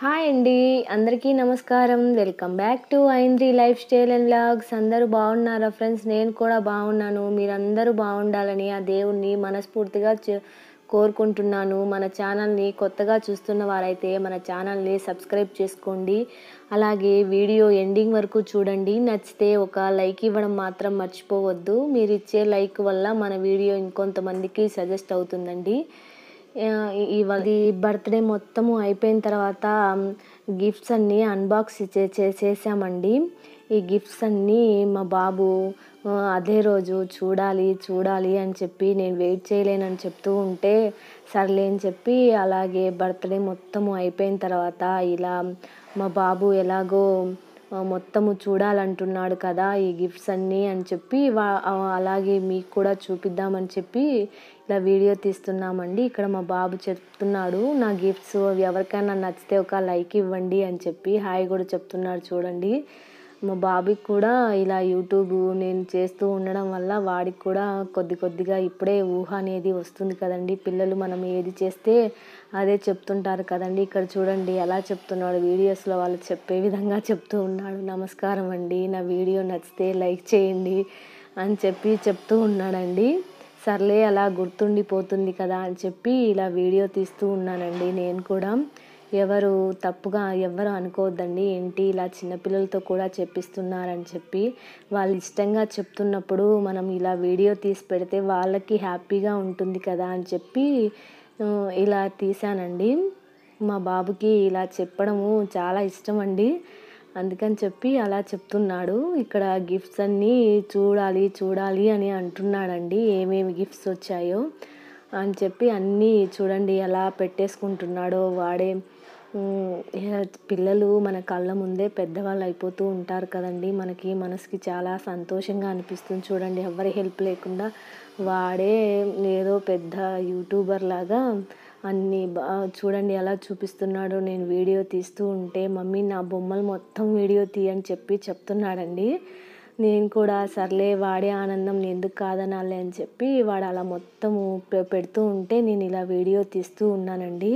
Hi అండి అందరికీ నమస్కారం welcome back to Aindri lifestyle and vlogs అందరూ బాగున్నారా ఫ్రెండ్స్ నేను కూడా బాగున్నాను మీరందరూ బాగుండాలని ఆ దేవుణ్ణి మనస్ఫూర్తిగా చే- కోరుకుంటున్నాను మన ఛానల్ని కొత్తగా చూస్తున్న వారైతే మన ఛానల్ని సబ్స్క్రైబ్ చేసుకోండి అలాగే వీడియో ఎండింగ్ వరకు చూడండి నచ్చితే ఒక లైక్ ఇవ్వడం మాత్రం మర్చిపోవద్దు మీరు ఇచ్చే లైక్ వల్ల మన వీడియో ఇంకొంతమందికి సజెస్ట్ అవుతుందండి ఆ, ఈ- ఇవాళ బర్త్డే మొత్తము అయిపోయిన తర్వాత గిఫ్ట్స్ అన్నీ అన్బాక్స్ చే చే- చేసామండి ఈ గిఫ్ట్స్ అన్నీ మా బాబు ఆ, అదే రోజు చూడాలి చూడాలి అని చెప్పి నేను వెయిట్ చేయలేనని చెప్తూ ఉంటే సర్లే అని చెప్పి అలాగే బర్త్డే మొత్తము అయిపోయిన తర్వాత ఇలా మా బాబు ఎలాగో ఆ, మొత్తము చూడాలంటున్నాడు కదా ఈ గిఫ్ట్స్ అన్నీ అని చెప్పి వా- ఆ, అలాగే మీకు కూడా చూపిద్దామని చెప్పి ఇలా వీడియో తీస్తున్నామండి ఇక్కడ మా బాబు చెప్తున్నాడు నా గిఫ్ట్స్ ఎవరికైనా నచ్చితే ఒక లైక్ ఇవ్వండి అని చెప్పి హాయ్ కూడా చెప్తున్నాడు చూడండి మా బాబుకి కూడా ఇలా యూట్యూబ్ నేను చేస్తూ ఉండడం వల్ల వాడికి కూడా కొద్ది కొద్దిగా ఇప్పుడే ఊహ అనేది వస్తుంది కదండి పిల్లలు మనం ఏది చేస్తే అదే చెప్తుంటారు కదండి ఇక్కడ చూడండి ఎలా చెప్తున్నాడు వీడియోస్లో వాళ్ళు చెప్పే విధంగా చెప్తూ ఉన్నాడు నమస్కారం అండి నా వీడియో నచ్చితే లైక్ చేయండి అని చెప్పి చెప్తూ ఉన్నాడండి సర్లే అలా గుర్తుండిపోతుంది కదా అని చెప్పి ఇలా వీడియో తీస్తూ ఉన్నానండి నేను కూడా ఎవరు తప్పుగా ఎవరు అనుకోవద్దండి ఏంటి ఇలా చిన్నపిల్లలతో కూడా చెప్పిస్తున్నారని చెప్పి వాళ్ళు ఇష్టంగా చెప్తున్నప్పుడు మనం ఇలా వీడియో తీసి పెడితే వాళ్ళకి హ్యాపీగా ఉంటుంది కదా అని చెప్పి ఆ, ఇలా తీసానండి మా బాబుకి ఇలా చెప్పడము చాలా ఇష్టం అండి అందుకని చెప్పి అలా చెప్తున్నాడు ఇక్కడ గిఫ్ట్స్ అన్నీ చూడాలి చూడాలి అని అంటున్నాడండి ఏమేమి గిఫ్ట్స్ వచ్చాయో అని చెప్పి అన్నీ చూడండి ఎలా పెట్టేసుకుంటున్నాడో వాడే ఉమ్, ఏ- పిల్లలు మన కళ్ళ ముందే పెద్దవాళ్ళు అయిపోతూ ఉంటారు కదండి మనకి మనసుకి చాలా సంతోషంగా అనిపిస్తుంది చూడండి ఎవరి హెల్ప్ లేకుండా వాడే ఏదో పెద్ద యూట్యూబర్ లాగా అన్ని బా- చూడండి ఎలా చూపిస్తున్నాడో నేను వీడియో తీస్తూ ఉంటే మమ్మీ నా బొమ్మలు మొత్తం వీడియో తీయని చెప్పి చెప్తున్నాడండి నేను కూడా సర్లే వాడే ఆనందం నేను ఎందుకు కాదనాలి అని చెప్పి వాడు అలా మొత్తము పె- పెడుతూ ఉంటే నేను ఇలా వీడియో తీస్తూ ఉన్నానండి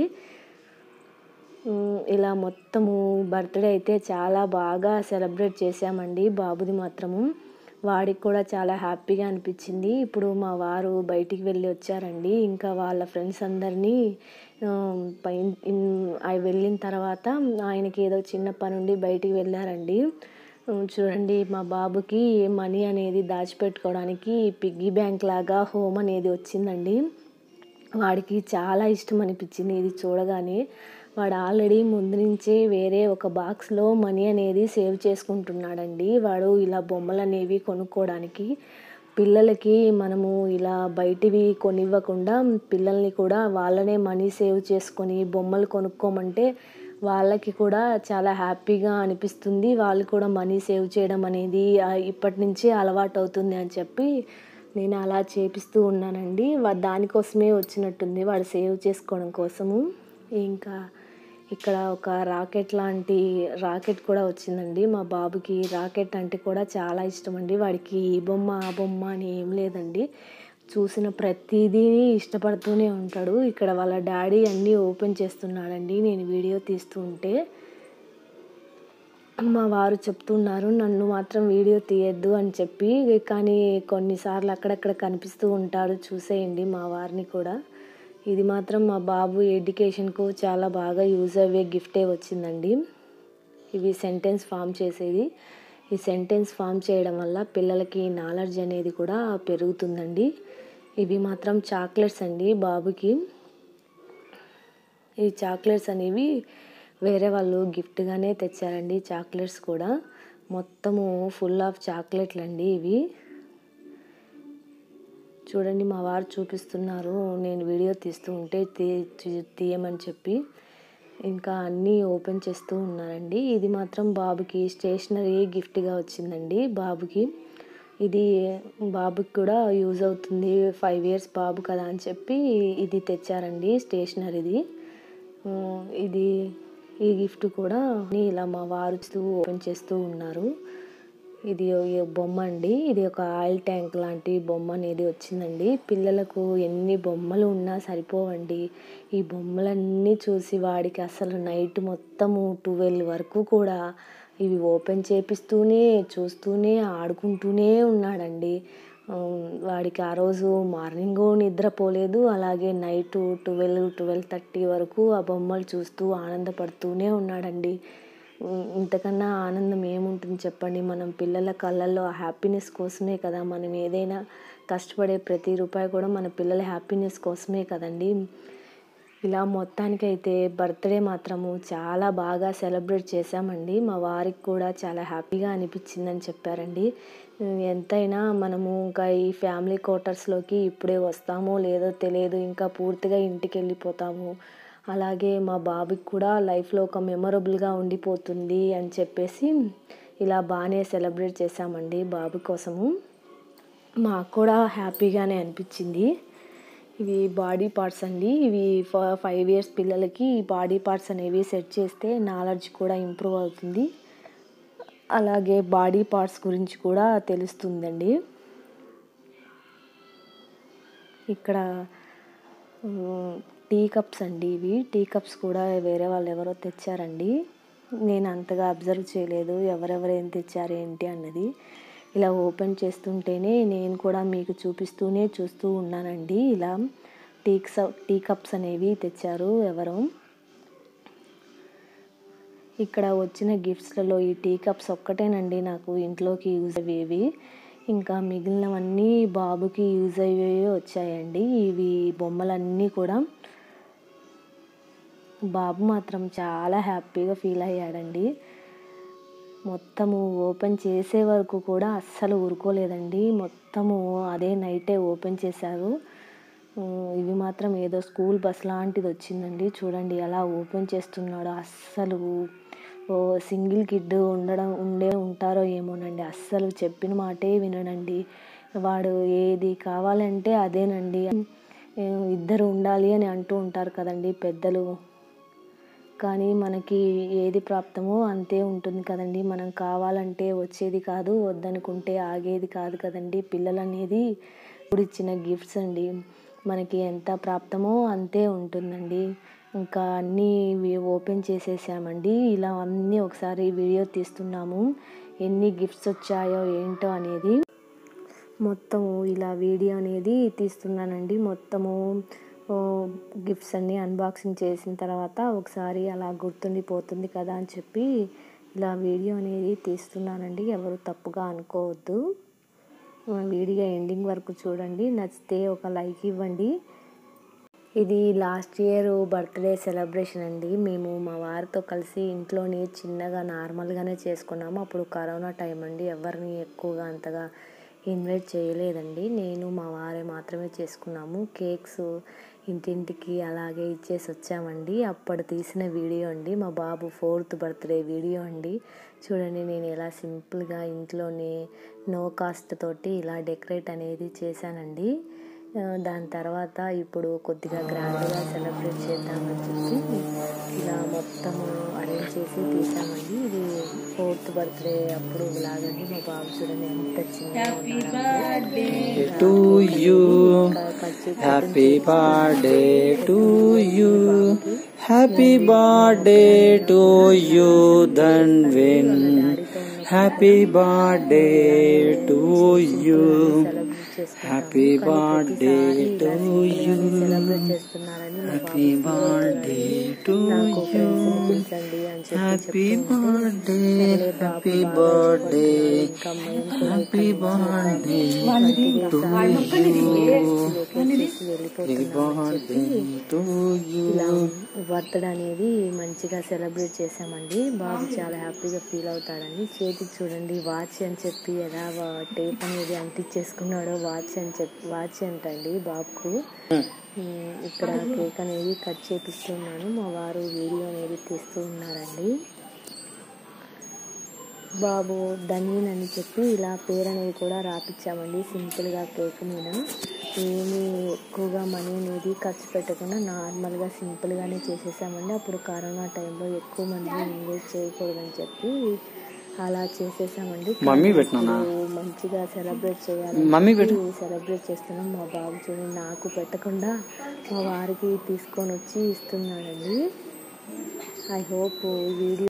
ఉమ్, ఇలా మొత్తము బర్త్డే అయితే చాలా బాగా సెలబ్రేట్ చేసామండి బాబుది మాత్రము వాడికి కూడా చాలా హ్యాపీగా అనిపించింది ఇప్పుడు మా వారు బయటికి వెళ్ళి వచ్చారండి ఇంకా వాళ్ళ ఫ్రెండ్స్ అందరినీ ఆ, పై ఇన్- అవి వెళ్ళిన తర్వాత ఆయనకి ఏదో చిన్న పని ఉండి బయటికి వెళ్ళారండి ఉమ్, చూడండి మా బాబుకి మనీ అనేది దాచిపెట్టుకోవడానికి పిగ్గీ బ్యాంక్ లాగా హోమ్ అనేది వచ్చిందండి వాడికి చాలా ఇష్టం అనిపించింది ఇది చూడగానే వాడు ఆల్రెడీ ముందు నుంచే వేరే ఒక బాక్స్లో మనీ అనేది సేవ్ చేసుకుంటున్నాడండి వాడు ఇలా బొమ్మలు అనేవి కొనుక్కోవడానికి పిల్లలకి మనము ఇలా బయటివి కొనివ్వకుండా పిల్లల్ని కూడా వాళ్ళనే మనీ సేవ్ చేసుకొని బొమ్మలు కొనుక్కోమంటే వాళ్ళకి కూడా చాలా హ్యాపీగా అనిపిస్తుంది వాళ్ళు కూడా మనీ సేవ్ చేయడం అనేది ఆ, ఇప్పటి నుంచి అలవాటు అవుతుంది అని చెప్పి నేను అలా చేపిస్తూ ఉన్నానండి వా- దానికోసమే వచ్చినట్టుంది వాడు సేవ్ చేసుకోవడం కోసము ఇంకా ఇక్కడ ఒక రాకెట్ లాంటి రాకెట్ కూడా వచ్చిందండి మా బాబుకి రాకెట్ అంటే కూడా చాలా ఇష్టం అండి వాడికి ఈ బొమ్మ ఆ బొమ్మ అని ఏం లేదండి చూసిన ప్రతిదీ ఇష్టపడుతూనే ఉంటాడు ఇక్కడ వాళ్ళ డాడీ అన్నీ ఓపెన్ చేస్తున్నాడండి నేను వీడియో తీస్తూ ఉంటే మా వారు చెప్తున్నారు నన్ను మాత్రం వీడియో తీయద్దు అని చెప్పి కానీ కొన్నిసార్లు అక్కడక్కడ కనిపిస్తూ ఉంటాడు చూసేయండి మా వారిని కూడా ఇది మాత్రం మా బాబు ఎడ్యుకేషన్కు చాలా బాగా యూజ్ అయ్యే గిఫ్టే వచ్చిందండి ఇవి సెంటెన్స్ ఫామ్ చేసేది ఈ సెంటెన్స్ ఫామ్ చేయడం వల్ల పిల్లలకి నాలెడ్జ్ అనేది కూడా పెరుగుతుందండి ఇవి మాత్రం చాక్లెట్స్ అండి బాబుకి ఈ చాక్లెట్స్ అనేవి వేరే వాళ్ళు గిఫ్ట్గానే తెచ్చారండి చాక్లెట్స్ కూడా మొత్తము ఫుల్ ఆఫ్ చాక్లెట్లు అండి ఇవి చూడండి మా వారు చూపిస్తున్నారు నేను వీడియో తీస్తూ ఉంటే తీ తీ- తీయమని చెప్పి ఇంకా అన్నీ ఓపెన్ చేస్తూ ఉన్నానండి ఇది మాత్రం బాబుకి స్టేషనరీ గిఫ్ట్గా వచ్చిందండి బాబుకి ఇది బాబుకి కూడా యూజ్ అవుతుంది ఫైవ్ ఇయర్స్ బాబు కదా అని చెప్పి ఇది తెచ్చారండి స్టేషనరీది ఉమ్, ఇది ఈ గిఫ్ట్ కూడా ఇలా మా వారు ఓపెన్ చేస్తూ ఉన్నారు ఇది ఈ బొమ్మ అండి ఇది ఒక ఆయిల్ ట్యాంక్ లాంటి బొమ్మ అనేది వచ్చిందండి పిల్లలకు ఎన్ని బొమ్మలు ఉన్నా సరిపోవండి ఈ బొమ్మలన్నీ చూసి వాడికి అసలు నైట్ మొత్తము ట్వెల్వ్ వరకు కూడా ఇవి ఓపెన్ చేపిస్తూనే చూస్తూనే ఆడుకుంటూనే ఉన్నాడండి వాడికి ఆ రోజు మార్నింగ్ నిద్రపోలేదు అలాగే నైట్ ట్వెల్వ్ ట్వెల్వ్ థర్టీ వరకు ఆ బొమ్మలు చూస్తూ ఆనందపడుతూనే ఉన్నాడండి ఇంతకన్నా ఆనందం ఏముంటుంది చెప్పండి మనం పిల్లల కళ్ళల్లో ఆ హ్యాపీనెస్ కోసమే కదా మనం ఏదైనా కష్టపడే ప్రతి రూపాయి కూడా మన పిల్లల హ్యాపీనెస్ కోసమే కదండి ఇలా మొత్తానికైతే బర్త్డే మాత్రము చాలా బాగా సెలబ్రేట్ చేశామండి మా వారికి కూడా చాలా హ్యాపీగా అనిపించిందని చెప్పారండి ఎంతైనా మనము ఇంకా ఈ ఫ్యామిలీ క్వార్టర్స్లోకి ఇప్పుడే వస్తామో లేదో తెలియదు ఇంకా పూర్తిగా ఇంటికి వెళ్ళిపోతాము అలాగే మా బాబుకి కూడా లైఫ్లో ఒక మెమొరబుల్గా ఉండిపోతుంది అని చెప్పేసి ఇలా బాగానే సెలబ్రేట్ చేశామండి బాబు కోసము మాకు కూడా హ్యాపీగానే అనిపించింది ఇవి బాడీ పార్ట్స్ అండి ఇవి ఫైవ్ ఇయర్స్ పిల్లలకి ఈ బాడీ పార్ట్స్ అనేవి సెట్ చేస్తే నాలెడ్జ్ కూడా ఇంప్రూవ్ అవుతుంది అలాగే బాడీ పార్ట్స్ గురించి కూడా తెలుస్తుందండి ఇక్కడ టీ కప్స్ అండి ఇవి టీ కప్స్ కూడా వేరే వాళ్ళు ఎవరో తెచ్చారండి నేను అంతగా అబ్జర్వ్ చేయలేదు ఎవరెవరు ఏం తెచ్చారు ఏంటి అన్నది ఇలా ఓపెన్ చేస్తుంటేనే నేను కూడా మీకు చూపిస్తూనే చూస్తూ ఉన్నానండి ఇలా టీక్స్ టీ కప్స్ అనేవి తెచ్చారు ఎవరు ఇక్కడ వచ్చిన గిఫ్ట్స్లలో ఈ టీ కప్స్ ఒక్కటేనండి నాకు ఇంట్లోకి యూజ్ అయ్యేవి ఇంకా మిగిలినవన్నీ బాబుకి యూజ్ అయ్యేవి వచ్చాయండి ఇవి బొమ్మలన్నీ కూడా బాబు మాత్రం చాలా హ్యాపీగా ఫీల్ అయ్యాడండి మొత్తము ఓపెన్ చేసే వరకు కూడా అస్సలు ఊరుకోలేదండి మొత్తము అదే నైటే ఓపెన్ చేశారు ఇవి మాత్రం ఏదో స్కూల్ బస్ లాంటిది వచ్చిందండి చూడండి ఎలా ఓపెన్ చేస్తున్నాడో అస్సలు ఓ సింగిల్ కిడ్ ఉండడం ఉండే ఉంటారో ఏమోనండి అస్సలు చెప్పిన మాటే వినడండి వాడు ఏది కావాలంటే అదేనండి ఇద్దరు ఉండాలి అని అంటూ ఉంటారు కదండి పెద్దలు కానీ మనకి ఏది ప్రాప్తమో అంతే ఉంటుంది కదండి మనం కావాలంటే వచ్చేది కాదు వద్దనుకుంటే ఆగేది కాదు కదండి పిల్లలు అనేది ఇప్పుడు ఇచ్చిన గిఫ్ట్స్ అండి మనకి ఎంత ప్రాప్తమో అంతే ఉంటుందండి ఇంకా అన్నీ ఓపెన్ చేసేసామండి ఇలా అన్నీ ఒకసారి వీడియో తీస్తున్నాము ఎన్ని గిఫ్ట్స్ వచ్చాయో ఏంటో అనేది మొత్తము ఇలా వీడియో అనేది తీస్తున్నానండి మొత్తము గిఫ్ట్స్ అన్నీ అన్బాక్సింగ్ చేసిన తర్వాత ఒకసారి అలా గుర్తుండిపోతుంది కదా అని చెప్పి ఇలా వీడియో అనేది తీస్తున్నానండి ఎవరు తప్పుగా అనుకోవద్దు వీడియో ఎండింగ్ వరకు చూడండి నచ్చితే ఒక లైక్ ఇవ్వండి ఇది లాస్ట్ ఇయర్ బర్త్డే సెలబ్రేషన్ అండి మేము మా వారితో కలిసి ఇంట్లోనే చిన్నగా నార్మల్గానే చేసుకున్నాము అప్పుడు కరోనా టైం అండి ఎవరిని ఎక్కువగా అంతగా ఇన్వైట్ చేయలేదండి నేను మా వారే మాత్రమే చేసుకున్నాము కేక్స్ ఇంటింటికి అలాగే ఇచ్చేసి వచ్చామండి అప్పుడు తీసిన వీడియో అండి మా బాబు ఫోర్త్ బర్త్డే వీడియో అండి చూడండి నేను ఎలా సింపుల్గా ఇంట్లోనే నో కాస్ట్ తోటి ఇలా డెకరేట్ అనేది చేశానండి దాని తర్వాత ఇప్పుడు కొద్దిగా గ్రాండ్గా సెలబ్రేట్ చేద్దామని చెప్పి ఇలా మొత్తం అరేంజ్ చేసి తీసామండి ఇది ఫోర్త్ బర్త్డే అప్పుడు లాగండి మా బాబు చూడండి ఎంత చిన్నగా to you. Happy birthday to you. Happy birthday to you, Dhanvin. Happy birthday to you. Happy birthday to you. Happy birthday to you. Happy birthday, happy birthday, happy birthday to you. Happy birthday to ఇలా you. Birthday అనేది మంచిగా celebrate చేసామండి బాబు చాలా హ్యాపీగా feel అవుతాడని చేతికి చూడండి watch అని చెప్పి ఎలా వా- టేప్ అనేది అంటించేసుకున్నాడో వాచ్ అని చెప్పి వాచ్ అంటండి బాబుకు ఉమ్, ఇక్కడ కేక్ అనేది కట్ చేపిస్తున్నాను మా వారు వీడియో అనేది తీస్తూ ఉన్నారండి బాబు ధనీన్ అని చెప్పి ఇలా పేరు అనేది కూడా రాపిచ్చామండి సింపుల్గా కేక్ మీద ఏమీ ఎక్కువగా మనీ అనేది ఖర్చు పెట్టకుండా నార్మల్గా సింపుల్గానే చేసేసామండి అప్పుడు కరోనా టైంలో ఎక్కువ మంది ఇన్వైట్ చేయకూడదని చెప్పి అలా చేసేసామండి మమ్మీ పెట్టినానా? ఇప్పుడు మంచిగా సెలబ్రేట్ చేయాలి మమ్మీ పెట్టు. సెలబ్రేట్ చేస్తున్నాం మా బాబు చూడండి నాకు పెట్టకుండా మా వారికి తీసుకొని వచ్చి ఇస్తున్నాడండి ఐ హోప్ ఈ వీడియో